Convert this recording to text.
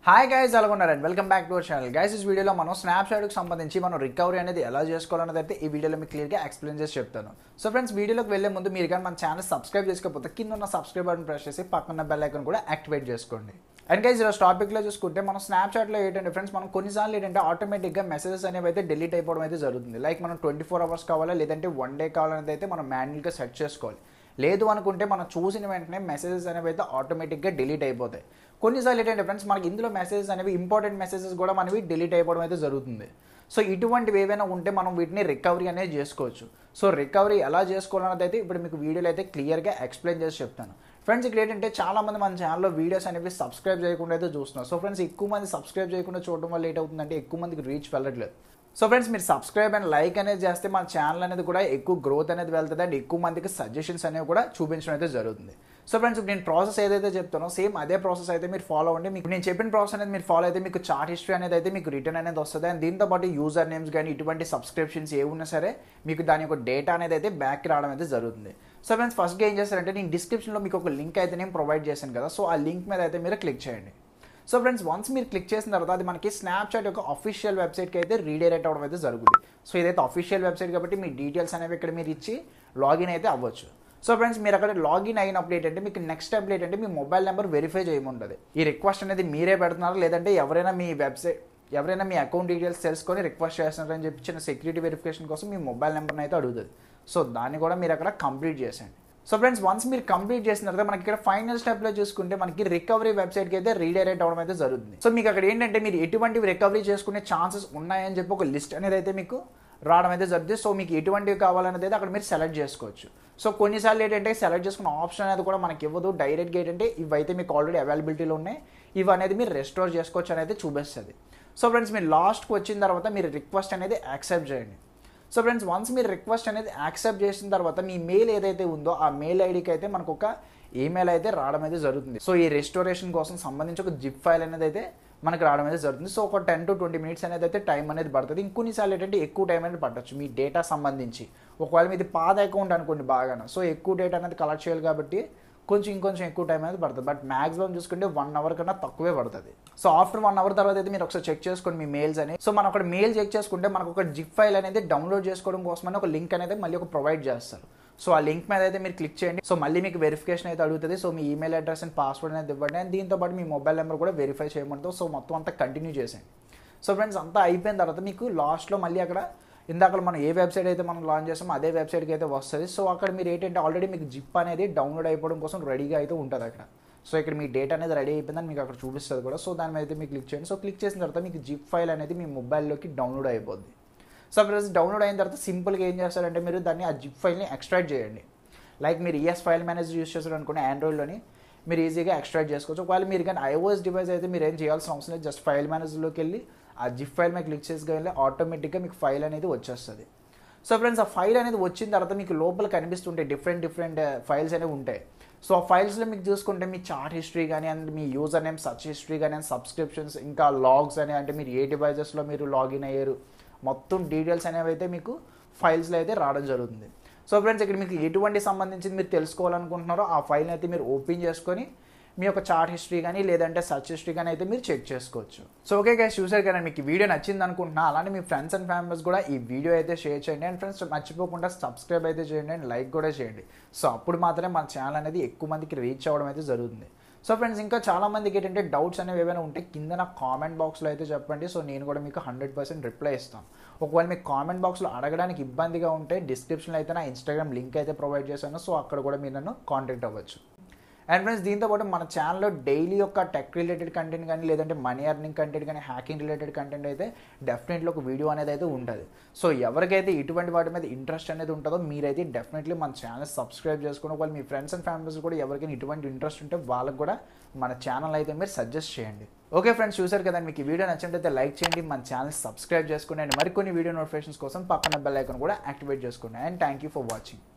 hi guys అలాగున్నారండి welcome back to our channel guys ఈ వీడియోలో మనం స్నాప్చాట్కి సంబంధించి మనం రికవరీ అనేది ఎలా చేసుకోవాలన్నది అయితే ఈ వీడియోలో మీకు క్లియర్గా ఎక్స్ప్లెయిన్ చేసి చెప్తాను సో ఫ్రెండ్స్ వీడియోలోకి వెళ్ళే ముందు మీరు కానీ మన ఛానల్ సబ్స్క్రైబ్ చేసుకోకపోతే కింద ఉన్న సబ్స్క్రైబ్ బటన్ ప్రెస్ చేసి పక్కన బెల్ ఐకాన్ కూడా యాక్టివేట్ చేసుకోండి అండ్ గైస్ ఈరోజు టాపిక్లో చూసుకుంటే మనం స్నాప్చాట్లో ఏంటంటే ఫ్రెండ్స్ మనం కొన్నిసార్లు ఏంటంటే ఆటోమేటిక్గా మెసేజెస్ అనేవి అయితే డిలీట్ అయిపోవడం అయితే జరుగుతుంది లైక్ మనం ట్వంటీ ఫోర్ అవర్స్ కావాలా లేదంటే వన్ డే కావాలనేది అయితే మనం మాన్యువల్గా సెట్ చేసుకోవాలి లేదు అనుకుంటే మనం చూసిన వెంటనే మెసేజెస్ అనేవి అయితే ఆటోమేటిక్గా డిలీట్ అయిపోతాయి కొన్నిసార్లు ఏంటంటే ఫ్రెండ్స్ మనకి ఇందులో మెసేజెస్ అనేవి ఇంపార్టెంట్ మెసేజెస్ కూడా మనవి డిలీట్ అయిపోవడం అయితే జరుగుతుంది సో ఇటువంటివి ఏవైనా ఉంటే మనం వీటిని రికవరీ అనేది చేసుకోవచ్చు సో రికవరీ ఎలా చేసుకోవాలన్నది అయితే ఇప్పుడు మీకు వీడియోలో అయితే క్లియర్గా ఎక్స్ప్లెయిన్ చేసి చెప్తాను ఫ్రెండ్స్ ఇక్కడ ఏంటంటే చాలా మంది మన ఛానల్లో వీడియోస్ అనేవి సబ్స్క్రైబ్ చేయకుండా అయితే చూస్తున్నారు సో ఫ్రెండ్స్ ఎక్కువ మంది సబ్స్క్రైబ్ చేయకుండా చూడడం వల్ల ఏంటవుతుందంటే ఎక్కువ మందికి రీచ్ వెళ్ళట్లేదు సో ఫ్రెండ్స్ మీరు సబ్స్క్రైబ్ అండ్ లైక్ అనేది చేస్తే మన ఛానల్ అనేది కూడా ఎక్కువ గ్రోత్ అనేది వెళ్తుంది అండ్ ఎక్కువ మందికి సజెషన్స్ అనేవి కూడా చూపించడం అయితే జరుగుతుంది సో ఫ్రెండ్స్ ఇప్పుడు నేను ప్రాసెస్ ఏదైతే చెప్తానో సేమ్ అదే ప్రాసెస్ అయితే మీరు ఫాలో అవ్వండి మీకు నేను చెప్పిన ప్రాసెస్ అనేది మీరు ఫాలో అయితే మీకు చార్ట్ హిస్టరీ అనేది అయితే మీకు రిటర్న్ అనేది వస్తుంది అండ్ దీంతో పాటు యూజర్ నేమ్స్ కానీ ఇటువంటి సబ్స్క్రిప్షన్స్ ఏ ఉన్నా సరే మీకు దాని యొక్క డేటా అనేది అయితే బ్యాక్ రావడం అయితే జరుగుతుంది సో ఫ్రెండ్స్ ఫస్ట్గా ఏం చేస్తారంటే నేను డిస్క్రిప్షన్లో మీకు ఒక లింక్ అయితే నేను ప్రొవైడ్ చేశాను కదా సో ఆ లింక్ మీద అయితే మీరు క్లిక్ చేయండి సో ఫ్రెండ్స్ వన్స్ మీరు క్లిక్ చేసిన తర్వాత అది మనకి స్నాప్చాట్ యొక్క అఫీషియల్ వెబ్సైట్కి అయితే రీడైరెక్ట్ అవ్వడం అయితే జరుగుతుంది సో ఇదైతే అఫీషియల్ వెబ్సైట్ కాబట్టి మీ డీటెయిల్స్ అనేవి ఇక్కడ మీరు ఇచ్చి లాగిన్ అయితే అవ్వచ్చు సో ఫ్రెండ్స్ మీరు అక్కడ లాగిన్ అయినప్పుడు ఏంటంటే మీకు నెక్స్ట్ స్టెప్ ఏంటంటే మీ మొబైల్ నెంబర్ వెరిఫై చేయముంటుంది ఈ రిక్వెస్ట్ అనేది మీరే పెడుతున్నారు లేదంటే ఎవరైనా మీ వెబ్సైట్ ఎవరైనా మీ అకౌంట్ డీటెయిల్స్ తెలుసుకొని రిక్వెస్ట్ చేస్తున్నారని చెప్పి చిన్న సెక్యూరిటీ వెరిఫికేషన్ కోసం మీ మొబైల్ నెంబర్ని అయితే అడుగుతుంది సో దాన్ని కూడా మీరు అక్కడ కంప్లీట్ చేసేయండి సో ఫ్రెండ్స్ వన్స్ మీరు కంప్లీట్ చేసిన తర్వాత మనకి ఇక్కడ ఫైనల్ స్టెప్లో చూసుకుంటే మనకి రికవరీ వెబ్సైట్కి అయితే రీడైరెక్ట్ అవ్వడం అయితే జరుగుతుంది సో మీకు అక్కడ ఏంటంటే మీరు ఎటువంటివి రికవరీ చేసుకునే ఛాన్సెస్ ఉన్నాయని చెప్పి ఒక లిస్ట్ అనేది అయితే మీకు రావడం అయితే జరుగుతుంది సో మీకు ఎటువంటివి కావాలనేది అయితే అక్కడ మీరు సెలెక్ట్ చేసుకోవచ్చు సో కొన్నిసార్లు ఏంటంటే సెలెక్ట్ చేసుకున్న ఆప్షన్ అనేది కూడా మనకి ఇవ్వదు డైరెక్ట్గా ఏంటంటే ఇవైతే మీకు ఆల్రెడీ అవైలబిలిటీలో ఉన్నాయి ఇవి అనేది మీరు రెస్టోర్ చేసుకోవచ్చు అనేది చూపిస్తుంది సో ఫ్రెండ్స్ మీరు లాస్ట్కి వచ్చిన తర్వాత మీరు రిక్వెస్ట్ అనేది యాక్సెప్ట్ చేయండి సో ఫ్రెండ్స్ వన్స్ మీరు రిక్వెస్ట్ అనేది యాక్సెప్ట్ చేసిన తర్వాత మీ మెయిల్ ఏదైతే ఉందో ఆ మెయిల్ ఐడికి అయితే మనకు ఒక ఈమెయిల్ అయితే రావడం అయితే జరుగుతుంది సో ఈ రెస్టోరేషన్ కోసం సంబంధించి ఒక జిప్ ఫైల్ అనేది అయితే మనకు రావడం అయితే జరుగుతుంది సో ఒక టెన్ టు ట్వంటీ మినిట్స్ అనేది అయితే టైం అనేది పడుతుంది ఇంకొన్నిసార్లు ఏంటంటే ఎక్కువ టైం అనేది పట్టచ్చు మీ డేటా సంబంధించి ఒకవేళ మీది పాత అకౌంట్ అనుకోండి బాగానే సో ఎక్కువ డేటా అనేది కలెక్ట్ చేయాలి కాబట్టి కొంచెం ఇంకొంచెం ఎక్కువ టైం అనేది పడుతుంది బట్ మాక్సిమం చూసుకుంటే వన్ అవర్ కన్నా తక్కువే పడుతుంది సో ఆఫ్టర్ వన్ అవర్ తర్వాత అయితే మీరు ఒకసారి చెక్ చేసుకోండి మీ మెయిల్స్ అని సో మనం అక్కడ మెయిల్ చెక్ చేసుకుంటే మనకు ఒక జిప్ ఫైల్ అనేది డౌన్లోడ్ చేసుకోవడం కోసమని ఒక లింక్ అనేది మళ్ళీ ఒక ప్రొవైడ్ చేస్తారు సో ఆ లింక్ మీద అయితే మీరు క్లిక్ చేయండి సో మళ్ళీ మీకు వెరిఫికేషన్ అయితే అడుగుతుంది సో మీ ఈమెయిల్ అడ్రస్ అండ్ పాస్వర్డ్ అనేది ఇవ్వండి అండ్ దీంతో పాటు మీ మొబైల్ నెంబర్ కూడా వెరిఫై చేయమంటాం సో మొత్తం అంతా కంటిన్యూ చేసేయండి సో ఫ్రెండ్స్ అంతా అయిపోయిన తర్వాత మీకు లాస్ట్లో మళ్ళీ అక్కడ ఇందాక మనం ఏ వెబ్సైట్ అయితే మనం లాంచ్ చేస్తామో అదే వెబ్సైట్కి అయితే వస్తుంది సో అక్కడ మీరు ఏంటంటే ఆల్రెడీ మీకు జిప్ అనేది డౌన్లోడ్ అయిపోవడం కోసం రెడీగా అయితే ఉంటుంది అక్కడ సో ఇక్కడ మీ డేటా అనేది రెడీ అయిపోయిందని మీకు అక్కడ చూపిస్తుంది కూడా సో దాని మీద అయితే మీకు క్లిక్ చేయండి సో క్లిక్ చేసిన తర్వాత మీకు జిప్ ఫైల్ అనేది మీ మొబైల్లోకి డౌన్లోడ్ అయిపోద్ది సో ఫ్రెండ్స్ డౌన్లోడ్ అయిన తర్వాత సింపుల్గా ఏం చేస్తారంటే మీరు దాన్ని ఆ జిప్ ఫైల్ని ఎక్స్ట్రాక్ట్ చేయండి లైక్ మీరు ఈఎస్ ఫైల్ మేనేజర్ యూస్ చేస్తారు అనుకున్న ఆండ్రాయిడ్లోని మీరు ఈజీగా ఎక్స్ట్రాక్ట్ చేసుకోవచ్చు ఒకవేళ మీరు కానీ ఐఓఎస్ డివైస్ అయితే మీరు ఏం చేయాల్సిన అవసరం లేదు జస్ట్ ఫైల్ మేనేజర్లోకి వెళ్ళి ఆ జిప్ ఫైల్ మీద క్లిక్ చేసి వెళ్ళి ఆటోమేటిక్గా మీకు ఫైల్ అనేది వచ్చేస్తుంది సో ఫ్రెండ్స్ ఆ ఫైల్ అనేది వచ్చిన తర్వాత మీకు లోపల కనిపిస్తుంటాయి డిఫరెంట్ డిఫరెంట్ ఫైల్స్ అనేవి ఉంటాయి సో ఆ ఫైల్స్లో మీకు చూసుకుంటే మీ చార్ట్ హిస్టరీ కానీ అండ్ మీ యూజర్ నేమ్ సర్చ్ హిస్టరీ కానీ అండ్ సబ్స్క్రిప్షన్స్ ఇంకా లాగ్స్ అని అంటే మీరు ఏ డివైజెస్లో మీరు లాగిన్ అయ్యారు మొత్తం డీటెయిల్స్ అనేవి అయితే మీకు ఫైల్స్లో అయితే రావడం జరుగుతుంది సో ఫ్రెండ్స్ ఇక్కడ మీకు ఎటువంటి సంబంధించింది మీరు తెలుసుకోవాలనుకుంటున్నారో ఆ ఫైల్ని అయితే మీరు ఓపెన్ చేసుకొని మీ యొక్క చార్ట్ హిస్టరీ కానీ లేదంటే సర్చ్ హిస్టరీ కానీ అయితే మీరు చెక్ చేసుకోవచ్చు సో ఓకే గైస్ చూసారు కదా మీకు ఈ వీడియో నచ్చింది అనుకుంటున్నా అలానే మీ ఫ్రెండ్స్ అండ్ ఫ్యామిలీస్ కూడా ఈ వీడియో అయితే షేర్ చేయండి అండ్ ఫ్రెండ్స్ మర్చిపోకుండా సబ్స్క్రైబ్ అయితే చేయండి అండ్ లైక్ కూడా చేయండి సో అప్పుడు మాత్రమే మన ఛానల్ అనేది ఎక్కువ మందికి రీచ్ అవ్వడం అయితే జరుగుతుంది సో ఫ్రెండ్స్ ఇంకా చాలా మందికి ఏంటంటే డౌట్స్ అనేవి ఏమైనా ఉంటే కింద నా కామెంట్ బాక్స్లో అయితే చెప్పండి సో నేను కూడా మీకు హండ్రెడ్ పర్సెంట్ రిప్లై ఇస్తాను ఒకవేళ మీకు కామెంట్ బాక్స్లో అడగడానికి ఇబ్బందిగా ఉంటే డిస్క్రిప్షన్లో అయితే నా ఇన్స్టాగ్రామ్ లింక్ అయితే ప్రొవైడ్ చేశాను సో అక్కడ కూడా మీరు నన్ను కాంటాక్ట్ అవ్వచ్చు అండ్ ఫ్రెండ్స్ దీంతో పాటు మన ఛానల్లో డైలీ యొక్క టెక్ రిలేటెడ్ కంటెంట్ కానీ లేదంటే మనీ అర్నింగ్ కంటెంట్ కానీ హ్యాకింగ్ రిలేటెడ్ కంటెంట్ అయితే డెఫినెట్లీ ఒక వీడియో అనేది అయితే ఉంటుంది సో ఎవరికైతే ఇటువంటి వాటి మీద ఇంట్రెస్ట్ అనేది ఉంటుందో మీరైతే డెఫినెట్లీ మన ఛానల్ సబ్స్క్రైబ్ చేసుకుని ఒకవేళ మీ ఫ్రెండ్స్ అండ్ ఫ్యామిలీస్ కూడా ఎవరికైనా ఇటువంటి ఇంట్రెస్ట్ ఉంటే వాళ్ళకి కూడా మన ఛానల్ అయితే మీరు సజెస్ట్ చేయండి ఓకే ఫ్రెండ్స్ చూసారు కదా మీకు ఈ వీడియో నచ్చినట్లయితే లైక్ చేయండి మన ఛానల్ సబ్స్క్రైబ్ చేసుకోండి అండ్ మరికొన్ని వీడియో నోటిఫికేషన్స్ కోసం పక్కన బెల్ ఐకాన్ కూడా యాక్టివేట్ చేసుకోండి and thank you for watching